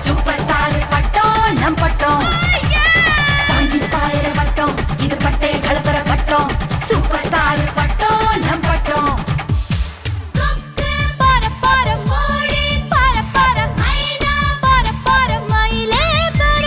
super star பட்டம் நம் பட்டம் பாஞ்சி பாயிர பட்டம் இது பட்டை கலப்பர பட்டம் சூப்பர் ஸ்டார் பட்டம் நம் பட்டம் பர பர மொழி பர பர மைனா பர பர மயிலே பர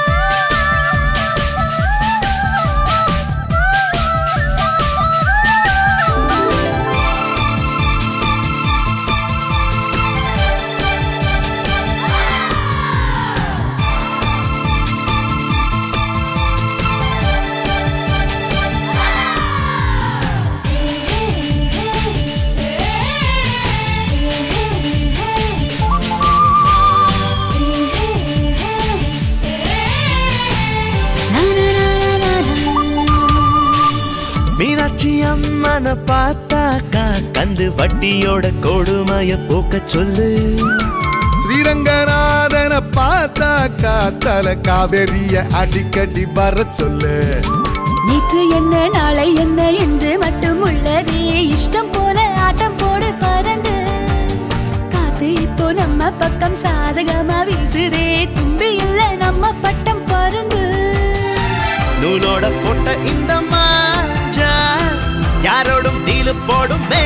மீனாட்சி அம்மனை பார்த்தாக்கா கந்து வட்டியோட கொடுமைய போக்க சொல்லு ஸ்ரீரங்கநாதனை பார்த்தாக்கா தல காவேரிய அடிக்கடி வர சொல்லு நேற்று என்ன நாளை என்ன என்று மட்டும் உள்ளதே இஷ்டம் போல ஆட்டம் போடு பறந்து காத்து இப்போ நம்ம பக்கம் சாதகமா வீசுதே தும்பி இல்ல நம்ம பட்டம் பருந்து நூலோட போட்ட இந்த மாஞ்சா யாரோடும் தீலு போடும்